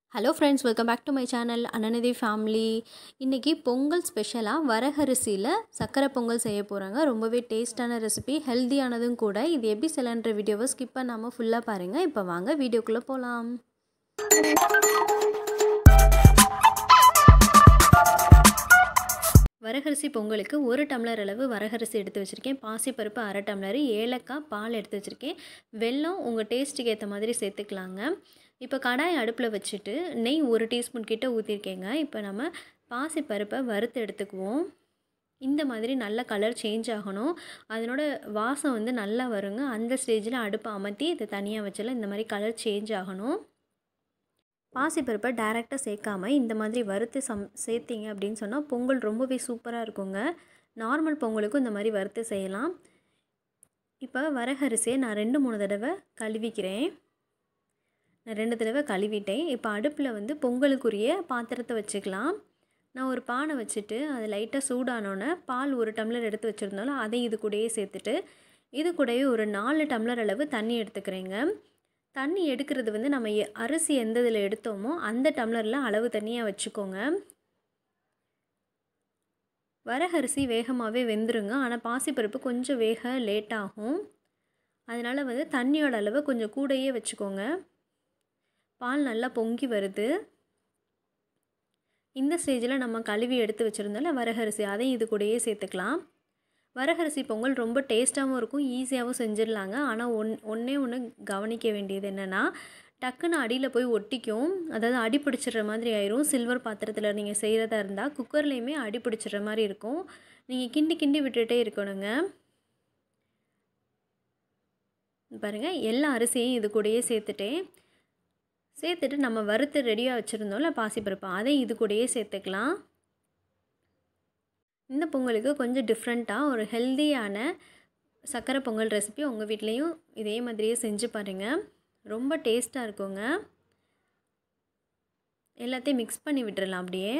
hello friends welcome back to my channel அனநதி family இன்றைக்கி பொங்கல் ஸ்பெஷலாக வரகரிசியில் சக்கரை பொங்கல் செய்ய போகிறாங்க ரொம்பவே டேஸ்டான ரெசிபி ஹெல்த்தியானதும் கூட இது எப்படி செய்யலான்ற வீடியோவை ஸ்கிப் பண்ணாமல் ஃபுல்லாக பாருங்கள் இப்போ வாங்க வீடியோக்குள்ளே போகலாம் வரகரிசி பொங்கலுக்கு ஒரு டம்ளர் அளவு வரகரிசி எடுத்து வச்சுருக்கேன் பாசிப்பருப்பு அரை டம்ளர் ஏலக்காய் பால் எடுத்து வச்சுருக்கேன் வெல்லம் உங்கள் டேஸ்ட்டுக்கு ஏற்ற மாதிரி சேர்த்துக்கலாங்க இப்போ கடாய் அடுப்பில் வச்சுட்டு நெய் ஒரு டீஸ்பூன் கிட்ட ஊற்றிருக்கேங்க இப்போ நம்ம பாசிப்பருப்பை வறுத்து எடுத்துக்குவோம் இந்த மாதிரி நல்ல கலர் சேஞ்ச் ஆகணும் அதனோட வாசம் வந்து நல்லா வருங்க அந்த ஸ்டேஜில் அடுப்பை அமர்த்தி இதை தனியாக வச்சல இந்த மாதிரி கலர் சேஞ்ச் ஆகணும் பாசிப்பருப்பை டேரெக்டாக சேர்க்காமல் இந்த மாதிரி வறுத்து சம் சேர்த்திங்க அப்படின்னு சொன்னால் பொங்கல் ரொம்பவே சூப்பராக இருக்குங்க நார்மல் பொங்கலுக்கும் இந்த மாதிரி வறுத்து செய்யலாம் இப்போ வரகரிசியை நான் ரெண்டு மூணு தடவை கழுவிக்கிறேன் நான் ரெண்டு தடவை கழுவிட்டேன் இப்போ அடுப்பில் வந்து பொங்கலுக்குரிய பாத்திரத்தை வச்சுக்கலாம் நான் ஒரு பானை வச்சுட்டு அது லைட்டாக சூடானோன்னே பால் ஒரு டம்ளர் எடுத்து வச்சுருந்தாலும் அதை இது கூடயே சேர்த்துட்டு இது கூடவே ஒரு நாலு டம்ளர் அளவு தண்ணி எடுத்துக்கிறேங்க தண்ணி எடுக்கிறது வந்து நம்ம அரிசி எந்த இதில் எடுத்தோமோ அந்த டம்ளரில் அளவு தண்ணியாக வச்சுக்கோங்க வரகரிசி வேகமாகவே வெந்துருங்க ஆனால் பாசிப்பருப்பு கொஞ்சம் வேக லேட் ஆகும் அதனால் வந்து தண்ணியோட அளவு கொஞ்சம் கூடையே வச்சுக்கோங்க பால் நல்லா பொங்கி வருது இந்த ஸ்டேஜில் நம்ம கழுவி எடுத்து வச்சுருந்தால வரகரிசி அதையும் இது கூடயே சேர்த்துக்கலாம் வரகரிசி பொங்கல் ரொம்ப டேஸ்ட்டாகவும் இருக்கும் ஈஸியாகவும் செஞ்சிடலாங்க ஆனால் ஒன் ஒன்றே ஒன்று கவனிக்க வேண்டியது என்னென்னா டக்குன்னு அடியில் போய் ஒட்டிக்கும் அதாவது அடி பிடிச்சிடுற மாதிரி ஆயிரும் சில்வர் பாத்திரத்தில் நீங்கள் செய்கிறதா இருந்தால் குக்கர்லேயுமே அடி பிடிச்சிடுற மாதிரி இருக்கும் நீங்கள் கிண்டி கிண்டி விட்டுகிட்டே இருக்கணுங்க பாருங்கள் எல்லா அரிசியையும் இது கூடயே சேர்த்துட்டேன் சேர்த்துட்டு நம்ம வறுத்து ரெடியாக வச்சுருந்தோம்ல பாசிப்பருப்பு அதை இது கூடயே சேர்த்துக்கலாம் இந்த பொங்கலுக்கு கொஞ்சம் டிஃப்ரெண்ட்டாக ஒரு ஹெல்த்தியான சக்கரை பொங்கல் ரெசிபி உங்கள் வீட்லேயும் இதே மாதிரியே செஞ்சு பாருங்கள் ரொம்ப டேஸ்ட்டாக இருக்குங்க எல்லாத்தையும் மிக்ஸ் பண்ணி விட்டுறலாம் அப்படியே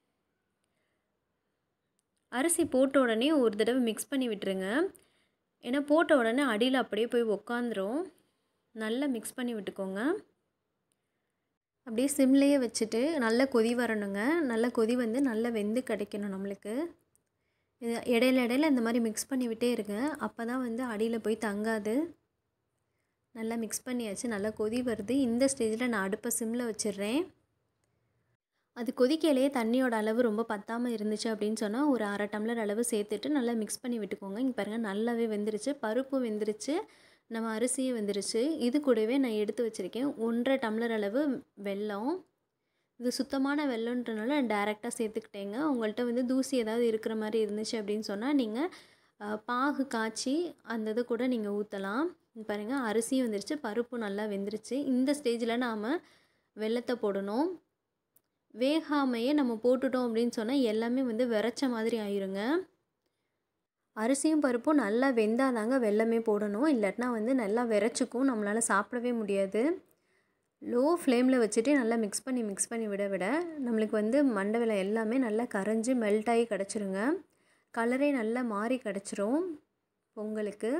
அரிசி போட்ட உடனே ஒரு தடவை மிக்ஸ் பண்ணி விட்டுருங்க ஏன்னா போட்ட உடனே அடியில் அப்படியே போய் உக்காந்துரும் நல்லா மிக்ஸ் பண்ணி விட்டுக்கோங்க அப்படியே சிம்லேயே வச்சுட்டு நல்ல கொதி வரணுங்க நல்ல கொதி வந்து நல்லா வெந்து கிடைக்கணும் நம்மளுக்கு இது இடையில இடையில இந்த மாதிரி மிக்ஸ் பண்ணி விட்டே இருங்க அப்போ தான் வந்து அடியில் போய் தங்காது நல்லா மிக்ஸ் பண்ணியாச்சு நல்லா கொதி வருது இந்த ஸ்டேஜில் நான் அடுப்பை சிம்மில் வச்சிடுறேன் அது கொதிக்கையிலேயே தண்ணியோட அளவு ரொம்ப பத்தாமல் இருந்துச்சு அப்படின்னு சொன்னால் ஒரு அரை டம்ளர் அளவு சேர்த்துட்டு நல்லா மிக்ஸ் பண்ணி விட்டுக்கோங்க இங்கே பாருங்கள் நல்லாவே வெந்துருச்சு பருப்பும் வெந்துருச்சு நம்ம அரிசியும் வெந்துருச்சு இது கூடவே நான் எடுத்து வச்சுருக்கேன் ஒன்றரை டம்ளர் அளவு வெல்லம் இது சுத்தமான வெள்ளன்றனால டேரெக்டாக சேர்த்துக்கிட்டேங்க உங்கள்கிட்ட வந்து தூசி ஏதாவது இருக்கிற மாதிரி இருந்துச்சு அப்படின்னு சொன்னால் நீங்கள் பாகு காய்ச்சி அந்த இது கூட நீங்கள் ஊற்றலாம் பாருங்கள் அரிசியும் வந்துருச்சு பருப்பும் நல்லா வெந்துருச்சு இந்த ஸ்டேஜில் நாம் வெள்ளத்தை போடணும் வேகாமையே நம்ம போட்டுட்டோம் அப்படின்னு சொன்னால் எல்லாமே வந்து விரைச்ச மாதிரி ஆயிருங்க அரிசியும் பருப்பும் நல்லா வெந்தாதாங்க வெள்ளமே போடணும் இல்லாட்டினா வந்து நல்லா விரைச்சிக்கும் நம்மளால் சாப்பிடவே முடியாது லோ ஃப்ளேமில் வச்சுட்டு நல்லா மிக்ஸ் பண்ணி மிக்ஸ் பண்ணி விட விட நம்மளுக்கு வந்து மண்டை வெலை எல்லாமே நல்லா கரைஞ்சி மெல்ட் ஆகி கிடச்சிருங்க கலரே நல்லா மாறி கிடச்சிரும் பொங்கலுக்கு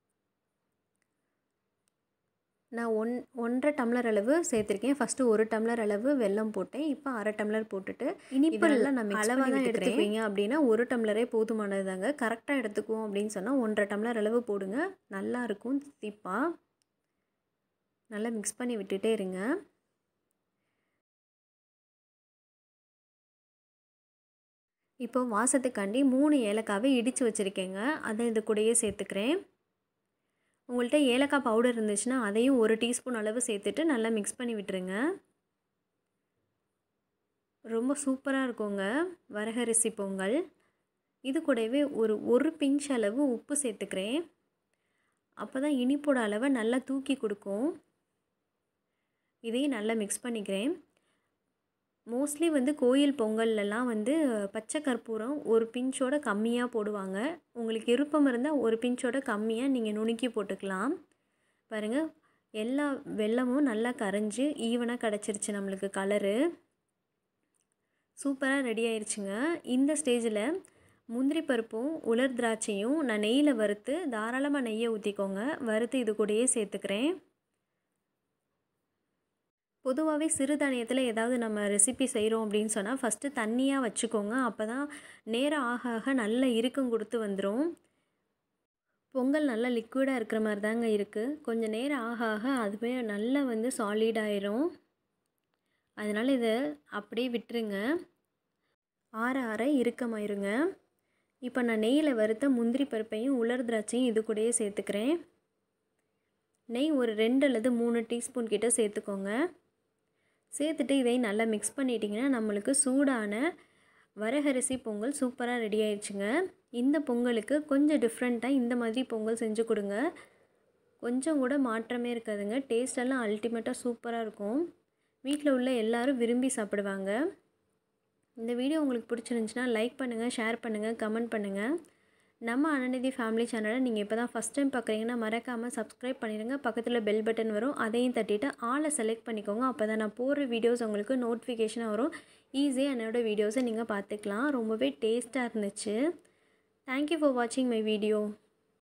நான் ஒன் ஒன்றரை டம்ளர் அளவு சேர்த்துருக்கேன் ஃபஸ்ட்டு ஒரு டம்ளர் அளவு வெல்லம் போட்டேன் இப்போ அரை டம்ளர் போட்டுட்டு இனிப்பெல்லாம் நம்ம அளவாக தான் எடுத்துக்குவீங்க அப்படின்னா ஒரு டம்ளரே போதுமானது தாங்க கரெக்டாக எடுத்துக்குவோம் அப்படின்னு சொன்னால் ஒன்றரை டம்ளர் அளவு போடுங்க நல்லா இருக்கும் திப்பாக நல்லா மிக்ஸ் பண்ணி விட்டுட்டே இருங்க இப்போ வாசத்துக்காண்டி மூணு ஏலக்காவை இடித்து வச்சுருக்கேங்க அதை இது கூடயே சேர்த்துக்கிறேன் உங்கள்கிட்ட ஏலக்காய் பவுடர் இருந்துச்சுன்னா அதையும் ஒரு டீஸ்பூன் அளவு சேர்த்துட்டு நல்லா மிக்ஸ் பண்ணி விட்டுருங்க ரொம்ப சூப்பராக இருக்குங்க வரகரிசி பொங்கல் இது கூடவே ஒரு ஒரு பிஞ்ச் அளவு உப்பு சேர்த்துக்கிறேன் அப்போ தான் இனிப்போட அளவை நல்லா தூக்கி கொடுக்கும் இதையும் நல்லா மிக்ஸ் பண்ணிக்கிறேன் மோஸ்ட்லி வந்து கோயில் பொங்கல்லலாம் வந்து பச்சை கற்பூரம் ஒரு பிஞ்சோட கம்மியாக போடுவாங்க உங்களுக்கு விருப்பம் இருந்தால் ஒரு பிஞ்சோட கம்மியாக நீங்கள் நுணுக்கி போட்டுக்கலாம் பாருங்கள் எல்லா வெள்ளமும் நல்லா கரைஞ்சி ஈவனாக கிடச்சிருச்சு நம்மளுக்கு கலரு சூப்பராக ரெடி ஆயிடுச்சுங்க இந்த ஸ்டேஜில் முந்திரி பருப்பும் உலர் திராட்சையும் நான் நெய்யில் வறுத்து தாராளமாக நெய்யை ஊற்றிக்கோங்க வறுத்து இது கூடயே சேர்த்துக்கிறேன் பொதுவாகவே சிறுதானியத்தில் ஏதாவது நம்ம ரெசிபி செய்கிறோம் அப்படின்னு சொன்னால் ஃபஸ்ட்டு தண்ணியாக வச்சுக்கோங்க அப்போ தான் நேரம் ஆக ஆக நல்ல இறுக்கம் கொடுத்து வந்துடும் பொங்கல் நல்லா லிக்விடாக இருக்கிற மாதிரி தாங்க இருக்குது கொஞ்சம் நேரம் ஆக ஆக அதுவே நல்லா வந்து சாலிட் ஆயிரும் அதனால் இதை அப்படியே விட்டுருங்க ஆற ஆற இறுக்கமாயிருங்க இப்போ நான் நெய்யில் வறுத்த முந்திரி பருப்பையும் உலர் திராட்சையும் இது கூடயே சேர்த்துக்கிறேன் நெய் ஒரு ரெண்டு அல்லது மூணு டீஸ்பூன் கிட்ட சேர்த்துக்கோங்க சேர்த்துட்டு இதையும் நல்லா மிக்ஸ் பண்ணிட்டிங்கன்னா நம்மளுக்கு சூடான வரகரிசி பொங்கல் சூப்பராக ரெடி ஆயிடுச்சுங்க இந்த பொங்கலுக்கு கொஞ்சம் டிஃப்ரெண்ட்டாக இந்த மாதிரி பொங்கல் செஞ்சு கொடுங்க கொஞ்சம் கூட மாற்றமே இருக்காதுங்க டேஸ்டெல்லாம் அல்டிமேட்டாக சூப்பராக இருக்கும் வீட்டில் உள்ள எல்லோரும் விரும்பி சாப்பிடுவாங்க இந்த வீடியோ உங்களுக்கு பிடிச்சிருந்துச்சுன்னா லைக் பண்ணுங்கள் ஷேர் பண்ணுங்கள் கமெண்ட் பண்ணுங்கள் நம்ம அனநிதி ஃபேமிலி சேனலை நீங்கள் இப்போ தான் ஃபஸ்ட் டைம் பார்க்குறீங்கன்னா மறக்காமல் சப்ஸ்கிரைப் பண்ணிடுங்க பக்கத்தில் பெல் பட்டன் வரும் அதையும் தட்டிட்டு ஆளை செலக்ட் பண்ணிக்கோங்க அப்போ தான் நான் போடுற வீடியோஸ் உங்களுக்கு நோட்டிஃபிகேஷனாக வரும் ஈஸியாக என்னோடய வீடியோஸை நீங்கள் பார்த்துக்கலாம் ரொம்பவே டேஸ்ட்டாக இருந்துச்சு தேங்க்யூ ஃபார் வாட்சிங் மை வீடியோ